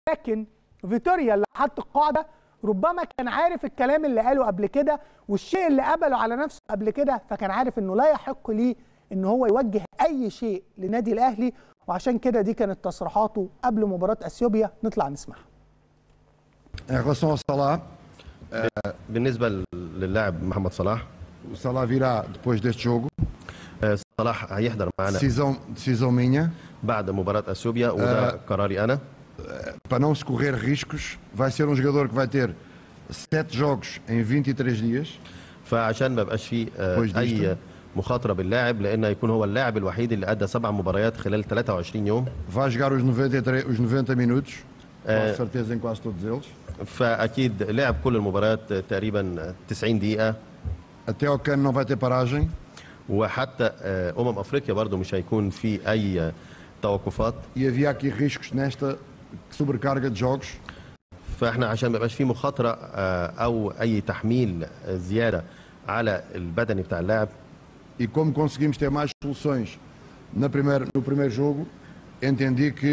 ولكن فيتوريا اللي حط القاعده ربما كان عارف الكلام اللي قاله قبل كده والشيء اللي قبله على نفسه قبل كده فكان عارف انه لا يحق ليه ان هو يوجه اي شيء لنادي الاهلي وعشان كده دي كانت تصريحاته قبل مباراه اثيوبيا نطلع نسمعها Em relação ao Salah, بالنسبه للاعب محمد صلاح o Salah virá depois deste jogo. آه، صلاح هيحضر معنا Decisão, decisão minha. بعد مباراه اثيوبيا وده قراري انا Para não se correr riscos, vai ser um jogador que vai ter sete jogos em 23 dias. فعشان ما يبقاش فيه آه، كويس اي جدا. مخاطره باللاعب لان هيكون هو اللاعب الوحيد اللي ادى سبع مباريات خلال 23 يوم Vai jogar os 93, os 90 minutos. Com Eh, certeza em quase todos eles. فاكيد لعب كل المباريات تقريبا 90 دقيقه Até ao cano não vai ter paragem. وحتى آه، امم افريقيا برضو مش هيكون في اي توقفات E havia aqui riscos nesta sobrecarga de jogos. فاحنا عشان ما يبقاش في مخاطره آه، او اي تحميل آه، زياده على البدني بتاع اللاعب E como conseguimos ter mais soluções na primeira, no primeiro jogo, entendi que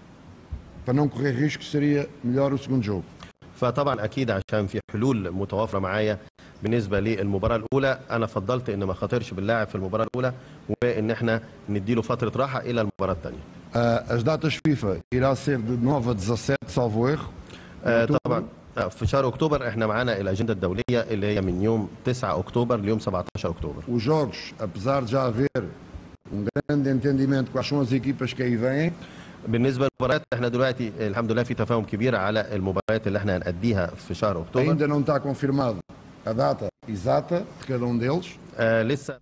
para não correr riscos seria melhor o segundo jogo. فطبعا اكيد عشان في حلول متوافره معايا بالنسبه للمباراه الاولى انا فضلت ان ما خاطرش باللاعب في المباراه الاولى وان احنا نديله فتره راحه الى المباراه الثانيه Ah, as datas FIFA irá ser de 9 a 17, salvo erro. آه، outubro. طبعا آه، في شهر اكتوبر احنا معانا الاجنده الدوليه اللي هي من يوم 9 اكتوبر ليوم 17 اكتوبر Os jogos, apesar de já haver um grande entendimento quais são as equipas que aí vêm, بالنسبه للمباريات احنا دلوقتي الحمد لله في تفاهم كبير على المباريات اللي احنا هنأديها في شهر اكتوبر ainda não está confirmado a data exata de cada um deles. آه لسه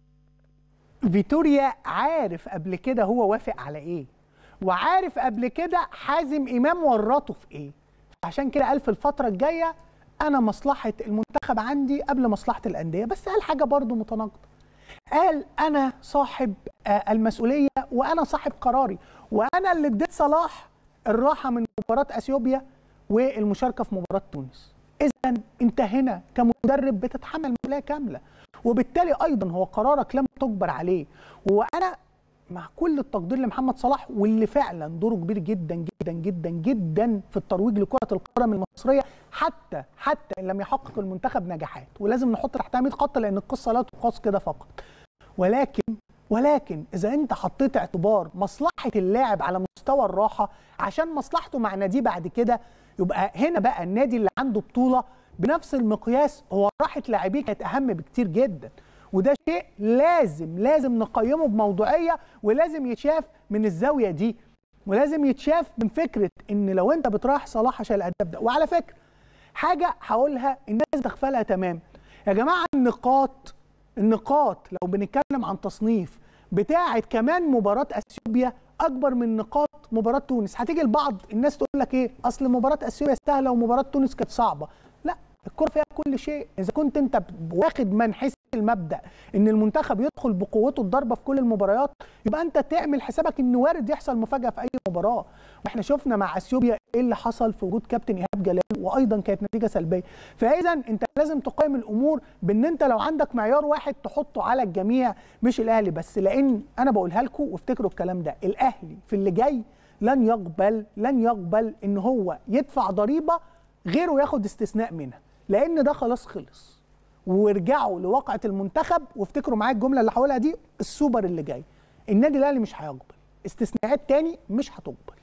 فيتوريا عارف قبل كده هو وافق على ايه وعارف قبل كده حازم امام ورطه في ايه عشان كده قال في الفتره الجايه انا مصلحه المنتخب عندي قبل مصلحه الانديه بس قال حاجه برضو متناقضه قال انا صاحب آه، المسؤوليه وانا صاحب قراري وانا اللي اديت صلاح الراحه من مباراه اثيوبيا والمشاركه في مباراه تونس اذا انت هنا كمدرب بتتحمل مسؤوليه كامله وبالتالي ايضا هو قرارك لم تجبر عليه وانا مع كل التقدير لمحمد صلاح واللي فعلا دوره كبير جدا جدا جدا جدا في الترويج لكره القدم المصريه حتى حتى ان لم يحقق المنتخب نجاحات ولازم نحط تحتها 100 خط لان القصه لا تقاس كده فقط ولكن ولكن اذا انت حطيت اعتبار مصلحه اللاعب على مستوى الراحه عشان مصلحته مع ناديه بعد كده يبقى هنا بقى النادي اللي عنده بطوله بنفس المقياس هو راحه لاعبيه كانت اهم بكتير جدا وده شيء لازم لازم نقيمه بموضوعيه ولازم يتشاف من الزاويه دي ولازم يتشاف من فكره ان لو انت بتراح صلاح عشان الاداء ده وعلى فكره حاجه هقولها الناس تغفلها تمام يا جماعه النقاط النقاط لو بنتكلم عن تصنيف بتاعه كمان مباراه اثيوبيا اكبر من نقاط مباراه تونس هتيجي البعض الناس تقول لك ايه اصل مباراه اثيوبيا سهله ومباراه تونس كانت صعبه لا الكره فيها كل شيء اذا كنت انت واخد من حيث المبدا ان المنتخب يدخل بقوته الضربه في كل المباريات يبقى انت تعمل حسابك ان وارد يحصل مفاجاه في اي مباراه واحنا شفنا مع اثيوبيا ايه اللي حصل في وجود كابتن ايهاب جلال وايضا كانت نتيجه سلبيه فاذا انت لازم تقيم الامور بان انت لو عندك معيار واحد تحطه على الجميع مش الاهلي بس لان انا بقولها لكم وافتكروا الكلام ده الاهلي في اللي جاي لن يقبل لن يقبل ان هو يدفع ضريبه غيره ياخد استثناء منها لان ده خلاص خلص وارجعوا لواقعه المنتخب وافتكروا معايا الجمله اللي هقولها دي السوبر اللي جاي النادي الاهلي مش هيقبل استثناءات تاني مش هتقبل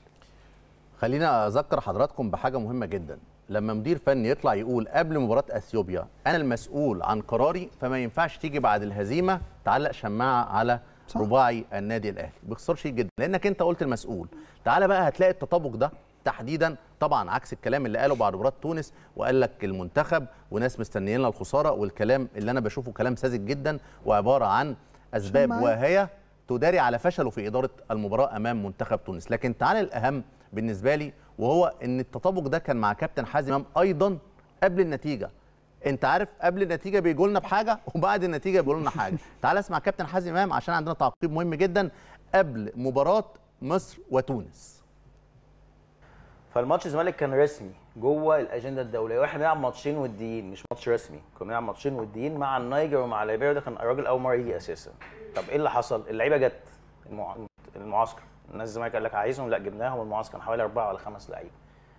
خلينا اذكر حضراتكم بحاجه مهمه جدا لما مدير فني يطلع يقول قبل مباراه اثيوبيا انا المسؤول عن قراري فما ينفعش تيجي بعد الهزيمه تعلق شماعه على صح. رباعي النادي الاهلي باختصار شديد جدا لانك انت قلت المسؤول تعالى بقى هتلاقي التطابق ده تحديدا طبعا عكس الكلام اللي قاله بعد مباراه تونس وقال لك المنتخب وناس مستنيين لنا الخساره والكلام اللي انا بشوفه كلام ساذج جدا وعباره عن اسباب معايا. واهيه تداري على فشله في اداره المباراه امام منتخب تونس لكن تعالى الاهم بالنسبه لي وهو ان التطابق ده كان مع كابتن حازم امام ايضا قبل النتيجه انت عارف قبل النتيجه بيجوا لنا بحاجه وبعد النتيجه بيقولوا لنا حاجه تعال اسمع كابتن حازم امام عشان عندنا تعقيب مهم جدا قبل مباراه مصر وتونس فالماتش الزمالك كان رسمي جوه الاجنده الدوليه واحنا بنلعب ماتشين وديين مش ماتش رسمي كنا بنلعب ماتشين وديين مع النيجر ومع ليبيريا ده كان الراجل اول مره يجي اساسا طب ايه اللي حصل اللعيبه جت المع... المعسكر الناس الزمالك قال لك عايزهم لا جبناهم المعسكر حوالي اربعه ولا خمس لعيبه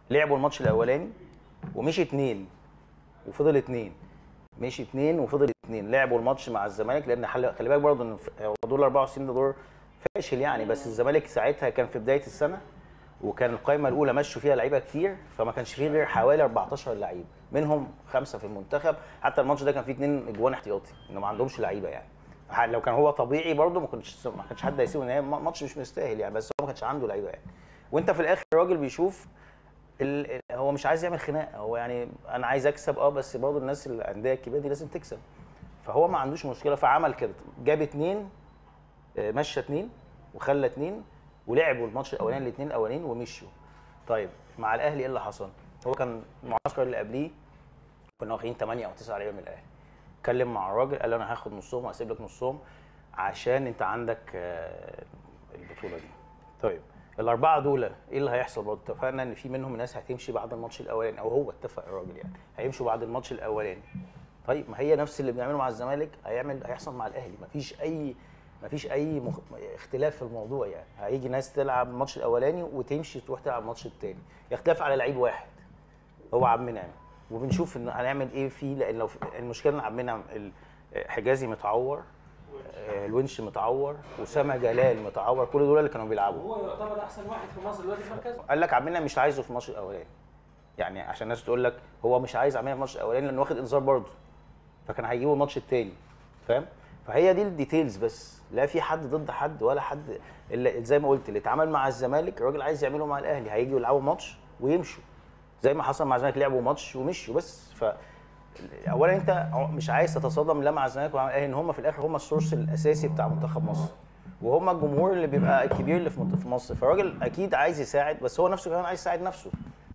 لعبوا الماتش الاولاني ومشي اتنين وفضل اتنين مشي اتنين وفضل اتنين لعبوا الماتش مع الزمالك لان حل- خلي بالك برضه ان ف- هو دور 24 ده دور فاشل يعني بس الزمالك ساعتها كان في بدايه السنه وكان القائمه الاولى مشوا فيها لعيبه كتير فما كانش فيه غير حوالي 14 لعيب منهم خمسه في المنتخب حتى الماتش ده كان فيه اتنين اجوان احتياطي ان ما عندهمش لعيبه يعني ح- لو كان هو طبيعي برضه ما كنتش ما كانش حد هيسيبه ان هي ماتش مش مستاهل يعني بس هو ما كانش عنده لعيبه يعني وانت في الاخر الراجل بيشوف ال... ال- هو مش عايز يعمل خناقه هو يعني انا عايز اكسب اه بس برضه الناس الانديه الكبيره دي لازم تكسب فهو ما عندوش مشكله فعمل كده جاب اتنين آه، مشى اتنين وخلى اتنين ولعبوا الماتش الاولاني الاثنين الاولانيين ومشوا طيب مع الاهلي ايه اللي حصل؟ هو كان المعسكر اللي قبليه كنا واخدين 8 او 9 لعيبه من الاهلي اتكلم مع الراجل قال له انا هاخد نصهم وهسيب لك نصهم عشان انت عندك آه، البطوله دي طيب الاربعه دول ايه اللي هيحصل برضه اتفقنا ان في منهم ناس هتمشي بعد الماتش الاولاني او هو اتفق الراجل يعني هيمشوا بعد الماتش الاولاني طيب ما هي نفس اللي بنعمله مع الزمالك هيعمل هيحصل مع الاهلي مفيش اي مفيش اي مخ... اختلاف في الموضوع يعني هيجي ناس تلعب الماتش الاولاني وتمشي تروح تلعب الماتش الثاني يختلف على لعيب واحد هو عبد المنعم وبنشوف ان هنعمل ايه فيه لان لو في- المشكله ان عبد المنعم ال- حجازي متعور آه، الونش متعور وسام جلال متعور كل دول اللي كانوا بيلعبوا هو يعتبر احسن واحد في مصر دلوقتي في مركزه قال لك عبد المنعم مش عايزه في الماتش الاولاني يعني عشان الناس تقول لك هو مش عايز عبد المنعم في الماتش الاولاني لانه واخد انذار برضه فكان هيجيبه الماتش التاني فاهم فهي دي الديتيلز بس لا في حد ضد حد ولا حد اللي زي ما قلت اللي اتعمل مع الزمالك الراجل عايز يعمله مع الاهلي هيجوا يلعبوا ماتش ويمشوا زي ما حصل مع الزمالك لعبوا ماتش ومشوا بس ف اولا انت مش عايز تتصادم لا مع الزمالك ولا مع الاهلي ان هم في الاخر هم السورس الاساسي بتاع منتخب مصر وهم الجمهور اللي بيبقى الكبير اللي في منت- في مصر فالراجل اكيد عايز يساعد بس هو نفسه كمان عايز يساعد نفسه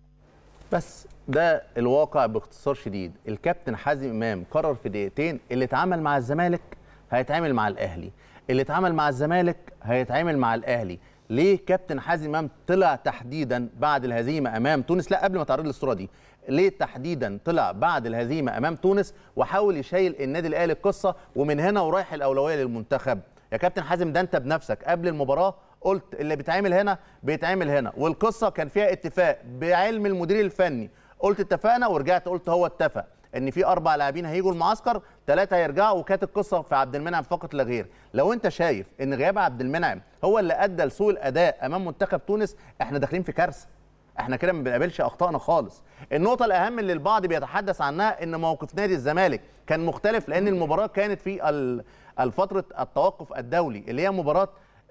بس ده الواقع باختصار شديد الكابتن حازم امام قرر في دقيقتين اللي اتعامل مع الزمالك هيتعامل مع الاهلي اللي اتعامل مع الزمالك هيتعامل مع الاهلي ليه كابتن حازم امام طلع تحديدا بعد الهزيمه امام تونس لا قبل ما تعرض الصوره دي ليه تحديدا طلع بعد الهزيمه امام تونس وحاول يشيل النادي الاهلي القصه ومن هنا ورايح الاولويه للمنتخب يا كابتن حازم ده انت بنفسك قبل المباراه قلت اللي بيتعمل هنا بيتعمل هنا والقصه كان فيها اتفاق بعلم المدير الفني قلت اتفقنا ورجعت قلت هو اتفق ان في اربع لاعبين هيجوا المعسكر ثلاثه هيرجعوا وكانت القصه في عبد المنعم فقط لا غير لو انت شايف ان غياب عبد المنعم هو اللي ادى لسوء الاداء امام منتخب تونس احنا داخلين في كارثه احنا كده ما بنقابلش اخطائنا خالص النقطه الاهم اللي البعض بيتحدث عنها ان موقف نادي الزمالك كان مختلف لان المباراه كانت في ال- الفتره التوقف الدولي اللي هي مباراه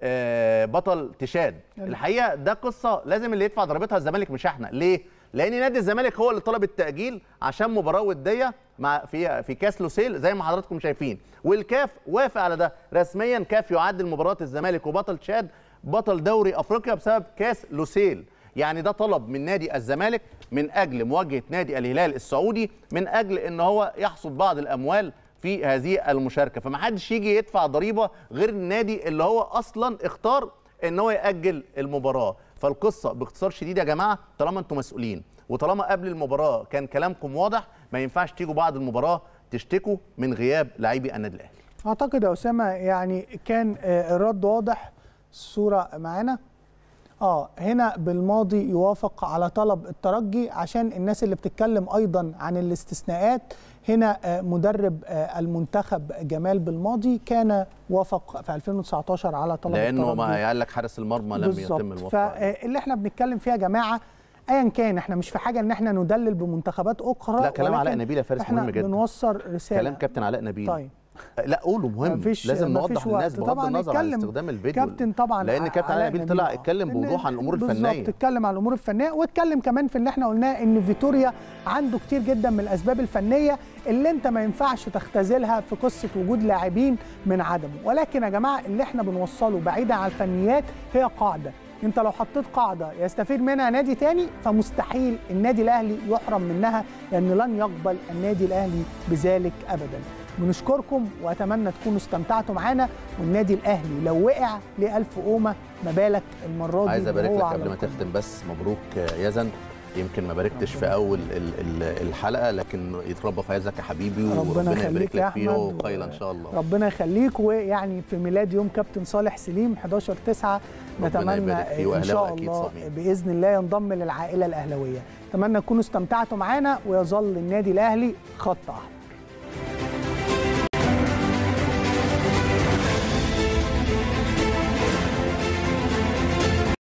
آه، بطل تشاد الحقيقه ده قصه لازم اللي يدفع ضريبتها الزمالك مش احنا ليه لان نادي الزمالك هو اللي طلب التاجيل عشان مباراه وديه مع في في كاس لوسيل زي ما حضراتكم شايفين والكاف وافق على ده رسميا كاف يعدل مباراه الزمالك وبطل تشاد بطل دوري افريقيا بسبب كاس لوسيل يعني ده طلب من نادي الزمالك من اجل مواجهه نادي الهلال السعودي من اجل ان هو يحصد بعض الاموال في هذه المشاركه فما حدش يجي يدفع ضريبه غير النادي اللي هو اصلا اختار ان هو ياجل المباراه فالقصه باختصار شديد يا جماعه طالما انتم مسؤولين وطالما قبل المباراه كان كلامكم واضح ما ينفعش تيجوا بعد المباراه تشتكوا من غياب لاعبي النادي الاهلي اعتقد يا اسامه يعني كان آه، الرد واضح الصوره معانا اه هنا بالماضي يوافق على طلب الترجي عشان الناس اللي بتتكلم ايضا عن الاستثناءات هنا آه، مدرب آه، المنتخب جمال بالماضي كان وافق في 2019 على طلب لانه الترجي ما قال لك حارس المرمى لم يتم بالظبط الوفاء عليه. فاللي احنا بنتكلم فيها يا جماعه ايا كان احنا مش في حاجه ان احنا ندلل بمنتخبات اخرى لا، كلام علاء ولكن نبيل يا فارس احنا مهم جدا. بنوصل رساله كلام كابتن علاء نبيل طيب لا قوله مهم مفيش- لازم مفيش نوضح وقت. للناس بغض طبعاً النظر عن نتكلم استخدام الفيديو كابتن طبعا لان كابتن علاء نبيل طلع اتكلم بوضوح عن الامور الفنيه بالظبط اتكلم عن الامور الفنيه واتكلم كمان في اللي احنا قلناه ان فيتوريا عنده كتير جدا من الاسباب الفنيه اللي انت ما ينفعش تختزلها في قصه وجود لاعبين من عدمه ولكن يا جماعه اللي احنا بنوصله بعيدا عن الفنيات هي قاعده انت لو حطيت قاعده يستفيد منها نادي تاني فمستحيل النادي الاهلي يحرم منها لان لن يقبل النادي الاهلي بذلك ابدا بنشكركم واتمنى تكونوا استمتعتوا معانا والنادي الاهلي لو وقع ليه ألف قومه ما بالك المره دي عايز ابارك وهو لك على قبل ما القمة. تختم بس مبروك يا يزن يمكن ما باركتش في اول ال- ال- الحلقه لكن يتربى في عزك يا حبيبي ربنا وربنا يخليك يبارك يا لك فيه احمد وقيلا ان شاء الله ربنا يخليك ويعني في ميلاد يوم كابتن صالح سليم 11 9 ربنا نتمنى يبارك فيه ان وأهلاوي شاء أكيد الله صابرين. باذن الله ينضم للعائله الاهلاويه اتمنى تكونوا استمتعتوا معانا ويظل النادي الاهلي خط احمر